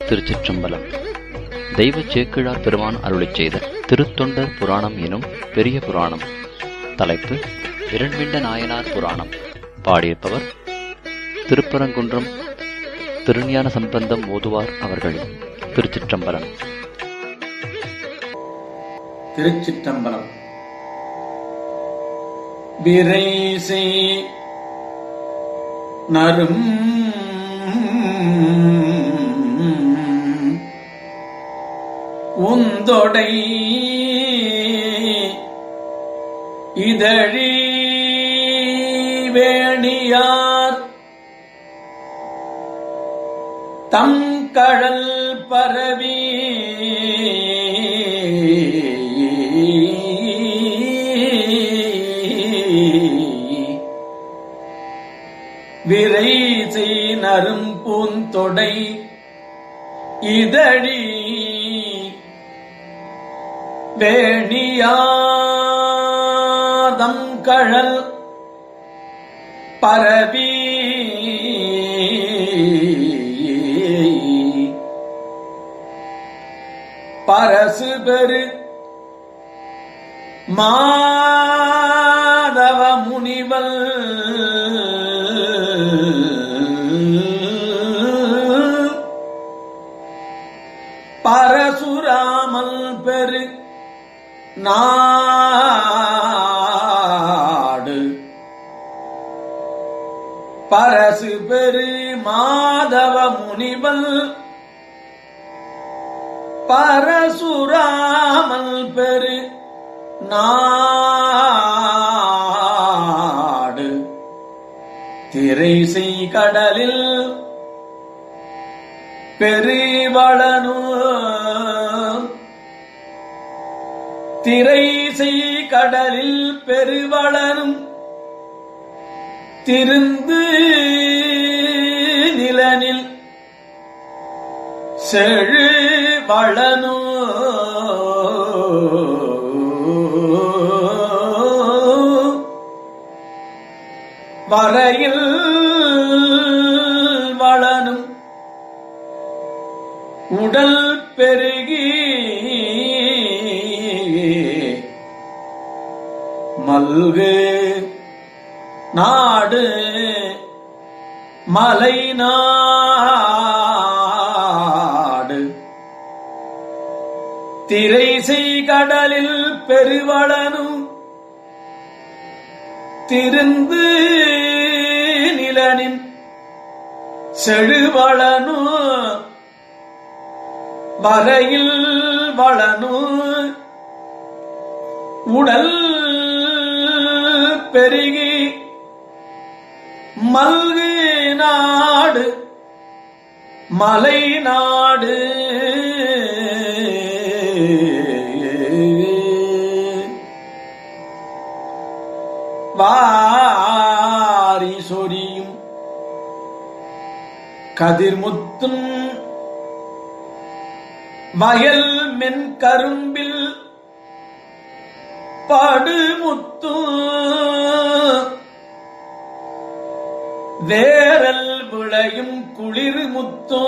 திருச்சிற்றம்பலம் தெய்வ சேக்கிழார் பெருமான் அருளிச் செய்த திருத்தொண்டர் புராணம் எனும் பெரிய புராணம் தலைப்பு இரண்மிண்ட நாயனார் புராணம் பாடியிருப்பவர் திருப்பரங்குன்றம் திருஞான சம்பந்தம் ஓதுவார் அவர்கள் திருச்சிற்றம்பலம் திருச்சிற்றம்பலம் விரைசை நரும் உந்தொடை இதழி வேணியார் தம் கடல் பரவி விரை செய் நரும் பூந்தொடை இதழி வேணியாதம் கழல் பரவி பரசு பெரு மாதவ முனிவல் பரசுராமல் பெரு நாடு பரசு பெரு மாதவ முனிவல் பரசுராமல் பெரு நாடு திரைசை கடலில் பெருவளனு திரைசை கடலில் பெருவளனும் திருந்து நிலனில் செழு வளனு வரையில் வளனும் உடல் பெருகி மல்கு நாடு மலை நாடு திரைசை கடலில் பெருவளனும் திருந்து நிலனின் செழுவளனு வரையில் வளனு உடல் பெருகி மல்கு நாடு மலை நாடு வாரி சொரியும் கதிர்முத்தும் வயல் மென் கரும்பில் படுமுத்து வேரல் விளையும் குளிர் முத்தோ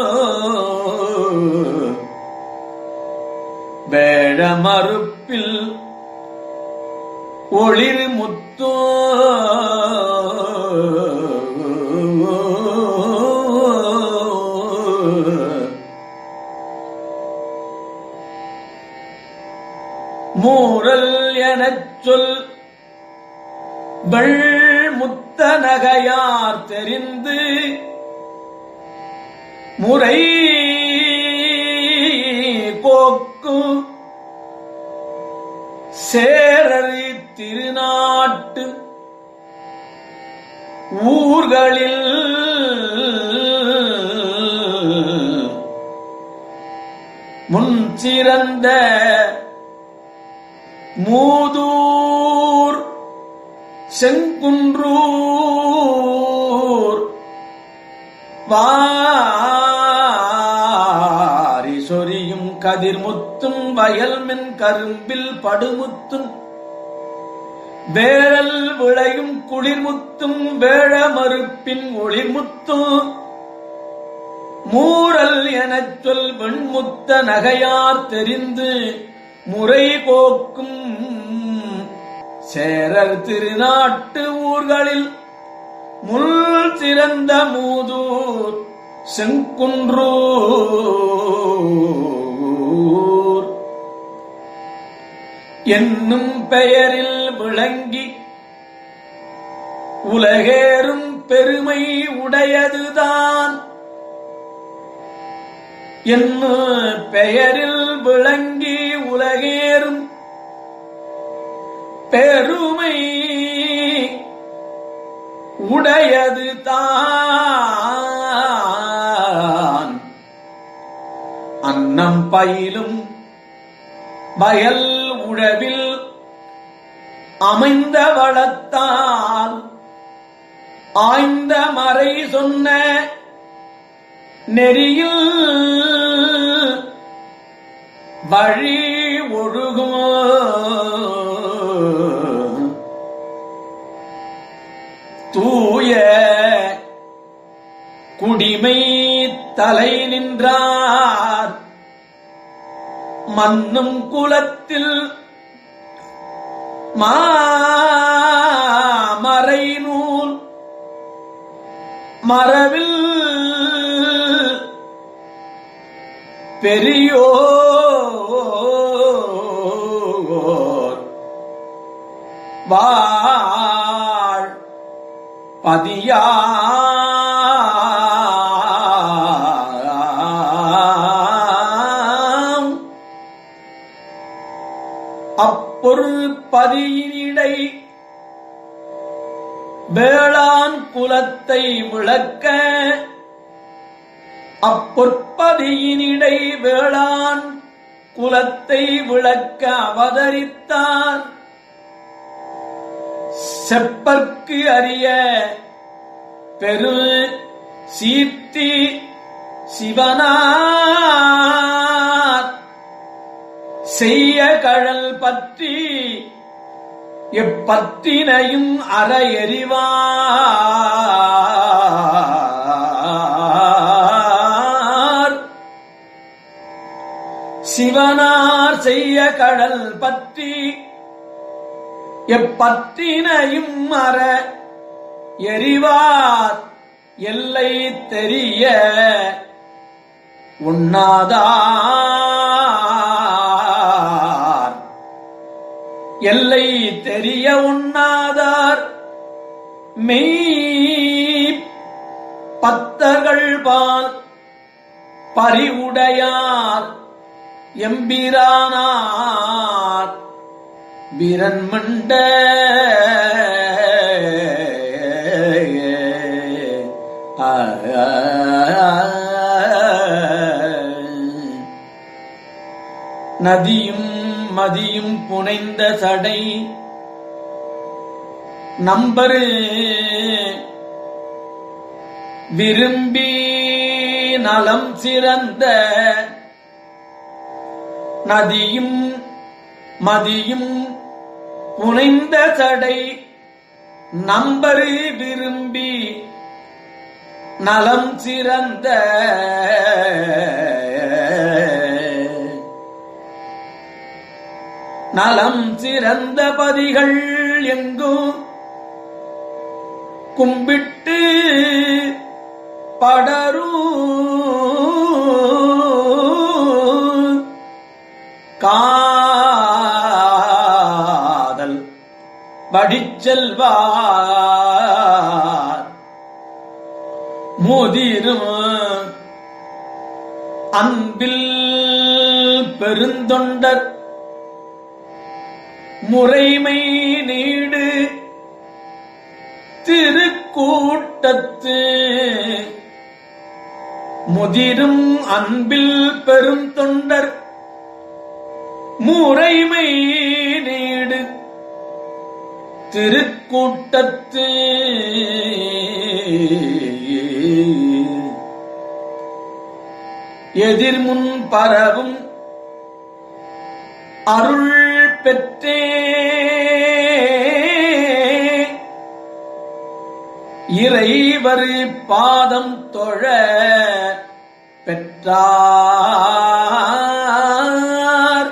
வேழ மறுப்பில் ஒளிர் முத்தோ மூரல் எனச் சொல் வெள்முத்த நகையார் தெரிந்து முறை போக்கு சேரறி திருநாட்டு ஊர்களில் முன் சிறந்த மூதூர் செங்குன்றூர் வாரி சொரியும் கதிர்முத்தும் வயல்மென் கரும்பில் படுமுத்தும் வேரல் விளையும் குளிர்முத்தும் வேழ மறுப்பின் ஒளிர்முத்தும் மூரல் எனச் சொல் வெண்முத்த நகையார் தெரிந்து முறை போக்கும் சேரர் திருநாட்டு ஊர்களில் முள் சிறந்த மூதூர் செங்குன்றூர் என்னும் பெயரில் விளங்கி உலகேறும் பெருமை உடையதுதான் என்ன பெயரில் விளங்கி உலகேறும் பெருமை உடையது தான் அன்னம் பயிலும் வயல் உழவில் அமைந்த வளத்தால் ஆய்ந்த மறை சொன்ன நெறியில் வழி ஒழுகும் தூய குடிமை தலை நின்றார் மன்னும் குலத்தில் மாமறை நூல் மரவில் பெரியோர் வாழ் பதியாம் அப்பொருள் பதியினிடை வேளாண் குலத்தை விளக்க அப்பொற்பதியினிடை வேளாண் குலத்தை விளக்க அவதரித்தார் செப்பற்கு அறிய பெரு சீர்த்தி சிவனார் செய்ய கழல் பற்றி எப்பத்தினையும் அற எறிவார் சிவனார் செய்ய கடல் பற்றி எப்பத்தினையும் அற எறிவார் எல்லை தெரிய உண்ணாதார் எல்லை தெரிய உண்ணாதார் மெய் பத்தர்கள் பால் பறிவுடையார் எம்பிரானார் பிரன்மண்ட நதியும் மதியும் புனைந்த சடை நம்பரு விரும்பி நலம் சிறந்த நதியும் மதியும் புனைந்த சடை நம்பரு விரும்பி நலம் சிறந்த நலம் சிறந்த பதிகள் எங்கும் கும்பிட்டு படரும் காதல் வடிச்செல்வார் முதிரும் அன்பில் பெருந்தொண்டர் முறைமை நீடு திருக்கூட்டத்து முதிரும் அன்பில் பெரும் தொண்டர் முறைமை நீடு திருக்கூட்டத்து எதிர்முன் பரவும் அருள் பெற்றே இறைவர் பாதம் தொழ பெற்றார்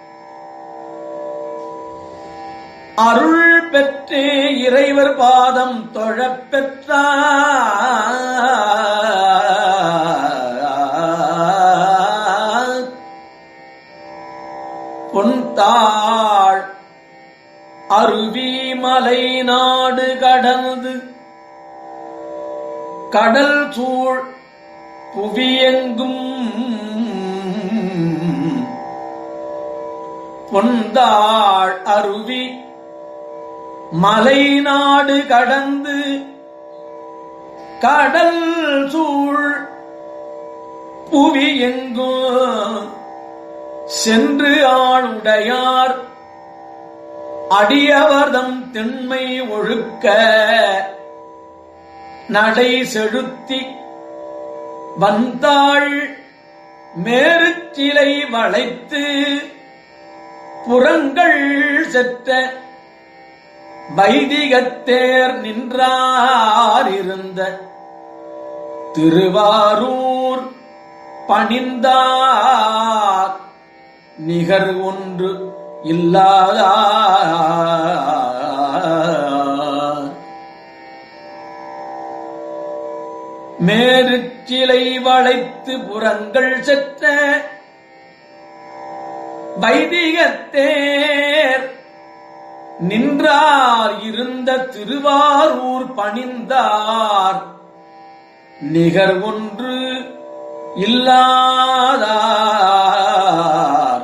அருள் பெற்றே இறைவர் பாதம் தொழப் பெற்றார் பொன்தாள் அருவி மலை நாடு கடந்து கடல் சூழ் புவியெங்கும் பொந்தாள் அருவி மலை நாடு கடந்து கடல் சூழ் புவி எங்கும் சென்று ஆளுடையார் அடியவர்தம் திண்மை ஒழுக்க நடை செலுத்தி வந்தாள் மேருச்சிலை வளைத்து புறங்கள் செற்ற வைதிகத்தேர் நின்றார் இருந்த திருவாரூர் பணிந்தார் நிகர் ஒன்று இல்லாதார் மேருச்சிலை வளைத்து புறங்கள் செற்ற வைதிகத்தேர் நின்றார் இருந்த திருவாரூர் பணிந்தார் நிகர் ஒன்று இல்லாதார்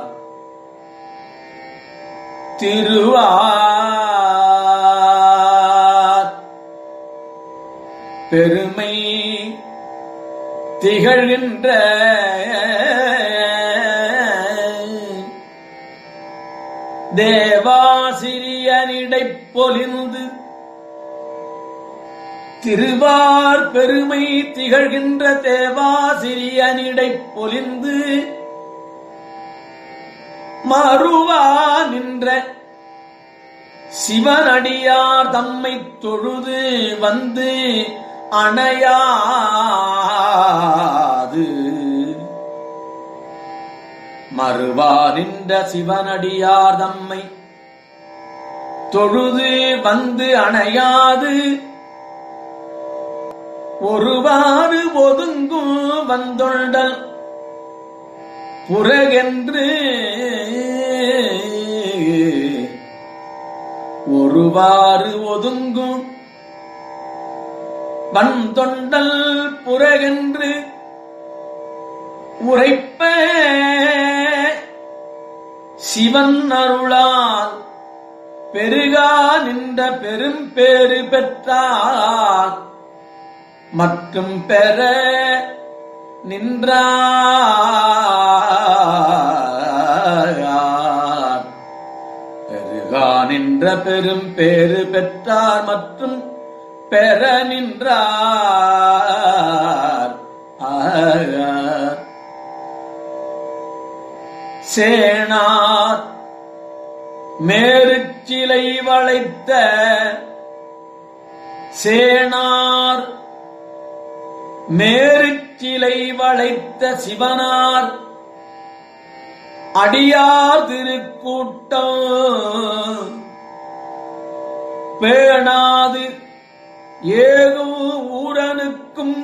திருவார் பெருமை திகழ்கின்ற தேவாசிரியனிடைப் பொலிந்து திருவார் பெருமை திகழ்கின்ற தேவாசிரியனிடைப் பொலிந்து மறுவா நின்ற சிவனடியார் தம்மை தொழுது வந்து அணையாது மறுவா நின்ற சிவனடியார் தம்மை தொழுது வந்து அணையாது ஒருவாறு ஒதுங்கும் வந்தொண்டல் புறகென்று ஒருவாறு ஒதுங்கும் வந்தொண்டல் புறகென்று உரைப்ப சிவன் அருளால் பெருகா நின்ற பெரும் பேறு பெற்றார் மற்றும் பெற நின்றார் பெருகா நின்ற பெரும் பேறு பெற்றார் மற்றும் பெற நின்றார் ஆர். சேனார் மேருச்சிலை வளைத்த சேனார் மேருச்சிலை வளைத்த சிவனார் அடியார் திருக்கூட்டம் பேணாது ஏகும் ஊரனுக்கும்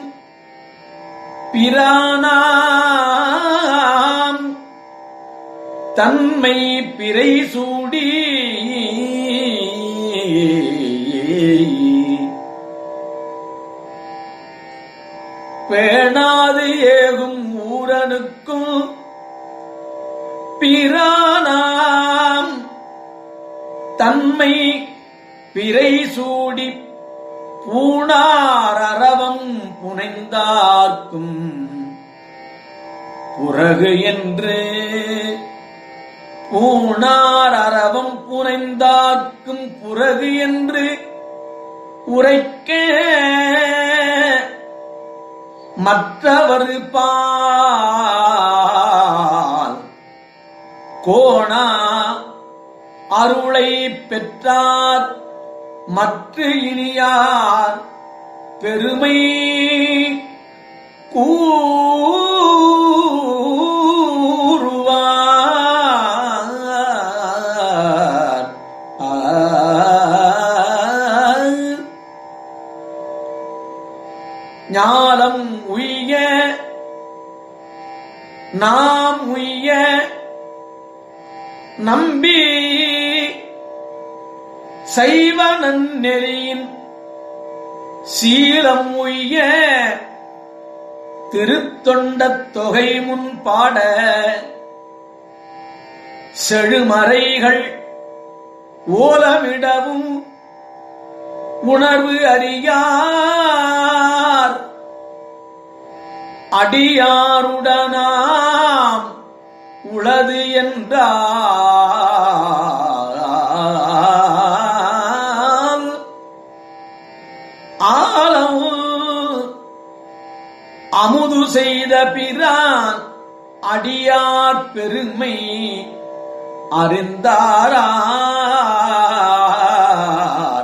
பிரானாம் தன்மை பிறை சூடி பேணாது ஏகும் ஊரனுக்கும் பிரானாம் தன்மை பிறை சூடி பூணார் அரவம் புனைந்தார்க்கும் புறகு என்று பூணார் அரவம் புனைந்தார்க்கும் புறகு என்று உரைக்க மற்றவர் பால் கோணா அருளை பெற்றார் மற்ற இனியார் பெருமை கூற நாம் உய்ய நம்பி சைவ நன்னெறியின் சீலம் உய்ய திருத்தொண்டத் தொகை முன் பாட செழுமறைகள் ஓலமிடவும் உணர்வு அறியார் அடியாருடனாம் உளது என்றால் ஆலம் அமுது செய்த பிரான் அடியார் பெருமை அறிந்தாரார்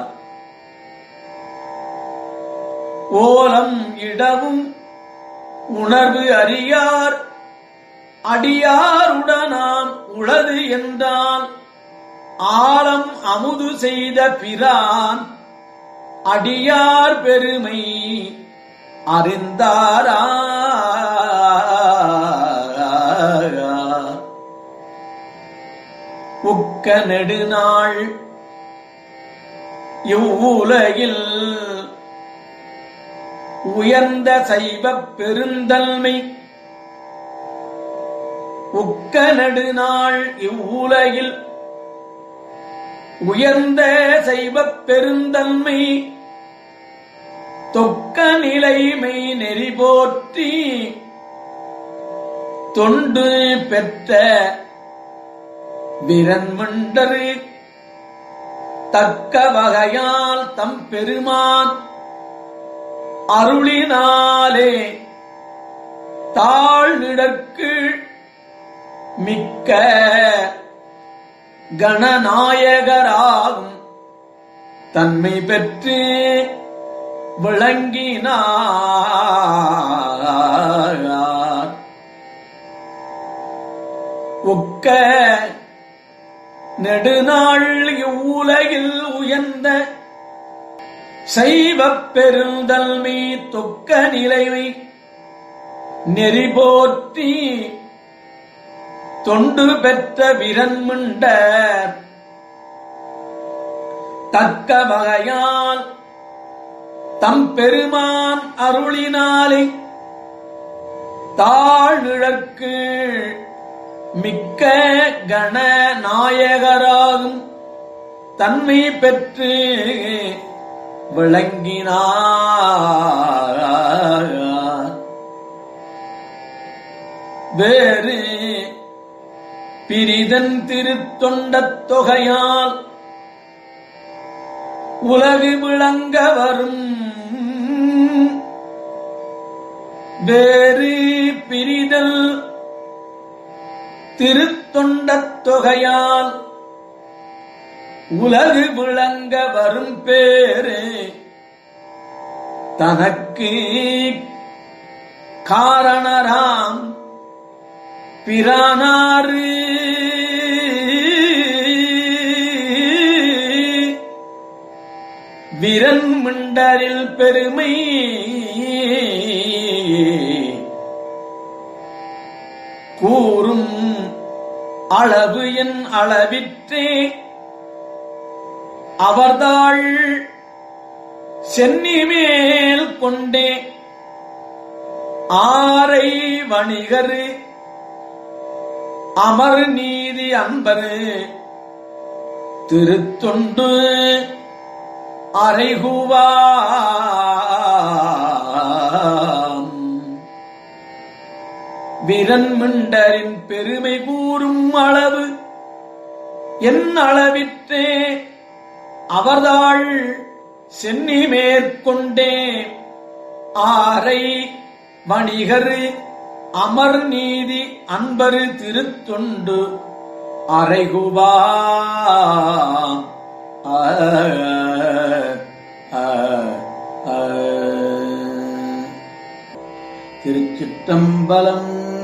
ஓலம் இடவும் உணர்வு அறியார் அடியாருடனாம் உளது என்றால் ஆலம் அமுது செய்த பிரான் அடியார் பெருமை அறிந்தாரா உக்க நெடுநாள் இவ்வுலகில் உயர்ந்த சைவப் பெருந்தன்மை உக்க நெடுநாள் இவ்வுலகில் உயர்ந்த சைவப் பெருந்தன்மை தொக்க நிலைமை நெறி போற்றி தொண்டு பெற்ற விரன்மண்டரு தக்க வகையால் தம் பெருமான் அருளினாலே தாழ்நிடற்கு மிக்க கணநாயகராகும் தன்மை பெற்று விளங்கினார் ஒக்க நெடுநாள் இவ்வுலகில் உயர்ந்த சைவப் பெருந்தல்மை தொக்க நிலைமை நெறி போற்றி தொண்டு பெற்ற விரன்மிண்ட தக்க வகையால் தம் பெருமான் அருளினாலே தாழ்நிழற்கு மிக்க கண நாயகராகும் தன்மை பெற்று விளங்கினார் வேறு பிரிதன் திருத்தொண்டத் தொகையால் உலகு விளங்க வரும் வேறு பிரிதல் திருத்தொண்டத் தொகையால் உலகு விளங்க வரும் பேரு தனக்கு காரணராம் பிரானாறு விரன் மிண்டரில் பெருமை கூறும் அளவு என் அளவிற்றே அவர்தாள் சென்னி மேல் கொண்டே ஆரை வணிகரு அமர் நீதி அன்பரு திருத்தொண்டு அறைகுவாம் விரன்மிண்டரின் பெருமை கூறும் அளவு என் அளவிற்றே அவர்தாள் சென்னி மேற்கொண்டே ஆரை வணிகரு அமர் நீதி அன்பரு திருத்தொண்டு அறைகுவா ஆ, ஆ, ஆ. திருச்சிற்றம்பலம்